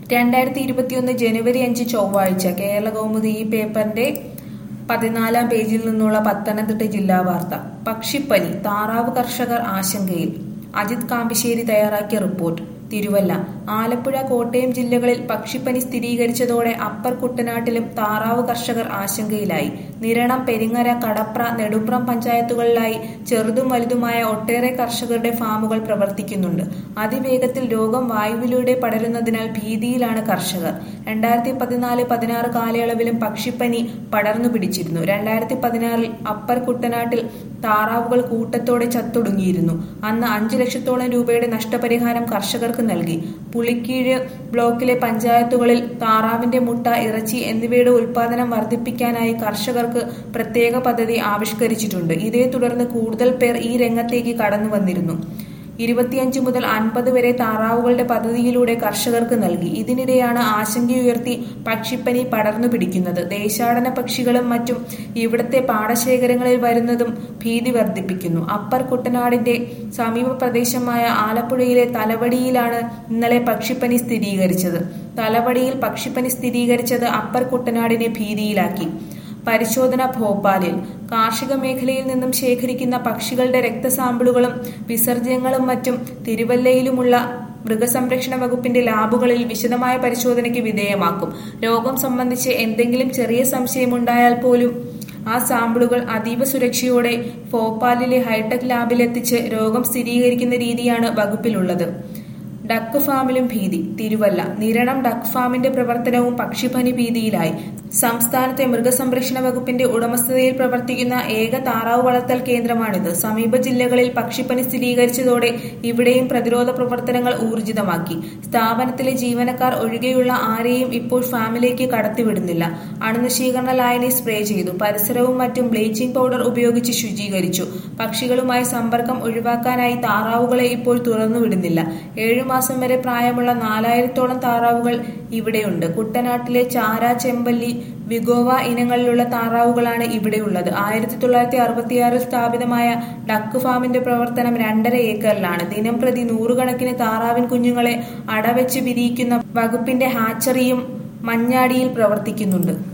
രണ്ടായിരത്തി ഇരുപത്തിയൊന്ന് ജനുവരി അഞ്ച് ചൊവ്വാഴ്ച കേരള കൗമുദി ഈ പേപ്പറിന്റെ പതിനാലാം പേജിൽ നിന്നുള്ള പത്തനംതിട്ട ജില്ലാ വാർത്ത പക്ഷിപ്പനി താറാവ് കർഷകർ ആശങ്കയിൽ അജിത് കാമ്പിശ്ശേരി തയ്യാറാക്കിയ റിപ്പോർട്ട് തിരുവല്ല ആലപ്പുഴ കോട്ടയം ജില്ലകളിൽ പക്ഷിപ്പനി സ്ഥിരീകരിച്ചതോടെ അപ്പർ കുട്ടനാട്ടിലും താറാവ് കർഷകർ ആശങ്കയിലായി നിരണം പെരിങ്ങര കടപ്ര നെടുമ്പ്രം പഞ്ചായത്തുകളിലായി ചെറുതും വലുതുമായ ഒട്ടേറെ കർഷകരുടെ ഫാമുകൾ പ്രവർത്തിക്കുന്നുണ്ട് അതിവേഗത്തിൽ രോഗം വായുവിലൂടെ പടരുന്നതിനാൽ ഭീതിയിലാണ് കർഷകർ രണ്ടായിരത്തി പതിനാല് പതിനാറ് കാലയളവിലും പക്ഷിപ്പനി പടർന്നു പിടിച്ചിരുന്നു രണ്ടായിരത്തി പതിനാറിൽ അപ്പർ കുട്ടനാട്ടിൽ താറാവുകൾ കൂട്ടത്തോടെ ചത്തൊടുങ്ങിയിരുന്നു അന്ന് അഞ്ചു ലക്ഷത്തോളം രൂപയുടെ നഷ്ടപരിഹാരം കർഷകർക്ക് നൽകി പുളിക്കീഴ് ബ്ലോക്കിലെ പഞ്ചായത്തുകളിൽ താറാവിന്റെ മുട്ട ഇറച്ചി എന്നിവയുടെ ഉൽപാദനം വർദ്ധിപ്പിക്കാനായി കർഷകർക്ക് പ്രത്യേക പദ്ധതി ആവിഷ്കരിച്ചിട്ടുണ്ട് ഇതേ തുടർന്ന് കൂടുതൽ പേർ ഈ രംഗത്തേക്ക് കടന്നു വന്നിരുന്നു ഇരുപത്തിയഞ്ച് മുതൽ അൻപത് വരെ താറാവുകളുടെ പദ്ധതിയിലൂടെ കർഷകർക്ക് നൽകി ഇതിനിടെയാണ് ആശങ്കയുയർത്തി പക്ഷിപ്പനി പടർന്നു പിടിക്കുന്നത് ദേശാടന പക്ഷികളും മറ്റും ഇവിടത്തെ പാടശേഖരങ്ങളിൽ വരുന്നതും ഭീതി വർദ്ധിപ്പിക്കുന്നു അപ്പർ കുട്ടനാടിന്റെ സമീപ പ്രദേശമായ ആലപ്പുഴയിലെ തലവടിയിലാണ് ഇന്നലെ പക്ഷിപ്പനി സ്ഥിരീകരിച്ചത് തലവടിയിൽ പക്ഷിപ്പനി സ്ഥിരീകരിച്ചത് അപ്പർ കുട്ടനാടിനെ ഭീതിയിലാക്കി പരിശോധന ഭോപ്പാലിൽ കാർഷിക മേഖലയിൽ നിന്നും ശേഖരിക്കുന്ന പക്ഷികളുടെ രക്തസാമ്പിളുകളും വിസർജ്യങ്ങളും മറ്റും തിരുവല്ലയിലുമുള്ള മൃഗസംരക്ഷണ വകുപ്പിന്റെ ലാബുകളിൽ വിശദമായ പരിശോധനയ്ക്ക് വിധേയമാക്കും രോഗം സംബന്ധിച്ച് എന്തെങ്കിലും ചെറിയ സംശയമുണ്ടായാൽ പോലും ആ സാമ്പിളുകൾ അതീവ സുരക്ഷയോടെ ഭോപ്പാലിലെ ഹൈടെക് ലാബിലെത്തിച്ച് രോഗം സ്ഥിരീകരിക്കുന്ന രീതിയാണ് വകുപ്പിലുള്ളത് ഡക്ക് ഫാമിലും ഭീതി തിരുവല്ല നിരണം ഡക്ക് ഫാമിന്റെ പ്രവർത്തനവും പക്ഷിപ്പനി ഭീതിയിലായി സംസ്ഥാനത്തെ മൃഗസംരക്ഷണ വകുപ്പിന്റെ ഉടമസ്ഥതയിൽ പ്രവർത്തിക്കുന്ന ഏക താറാവ് വളർത്തൽ കേന്ദ്രമാണിത് സമീപ ജില്ലകളിൽ പക്ഷിപ്പനി സ്ഥിരീകരിച്ചതോടെ ഇവിടെയും പ്രതിരോധ പ്രവർത്തനങ്ങൾ ഊർജിതമാക്കി സ്ഥാപനത്തിലെ ജീവനക്കാർ ഒഴികെയുള്ള ആരെയും ഇപ്പോൾ ഫാമിലേക്ക് കടത്തിവിടുന്നില്ല അണുനശീകരണ ലായനി സ്പ്രേ ചെയ്തു പരിസരവും മറ്റും ബ്ലീച്ചിംഗ് പൗഡർ ഉപയോഗിച്ച് ശുചീകരിച്ചു പക്ഷികളുമായി സമ്പർക്കം ഒഴിവാക്കാനായി താറാവുകളെ ഇപ്പോൾ തുറന്നുവിടുന്നില്ല ഏഴു മാസം വരെ പ്രായമുള്ള നാലായിരത്തോളം താറാവുകൾ ഇവിടെയുണ്ട് കുട്ടനാട്ടിലെ ചാര ചെമ്പല്ലി വിഗോവ ഇനങ്ങളിലുള്ള താറാവുകളാണ് ഇവിടെയുള്ളത് ആയിരത്തി തൊള്ളായിരത്തി അറുപത്തിയാറിൽ സ്ഥാപിതമായ ഡക്ക് ഫാമിന്റെ പ്രവർത്തനം രണ്ടര ഏക്കറിലാണ് ദിനം പ്രതി നൂറുകണക്കിന് താറാവിൻ കുഞ്ഞുങ്ങളെ അടവെച്ച് വിരിയിക്കുന്ന വകുപ്പിന്റെ ഹാച്ചറിയും മഞ്ഞാടിയിൽ പ്രവർത്തിക്കുന്നുണ്ട്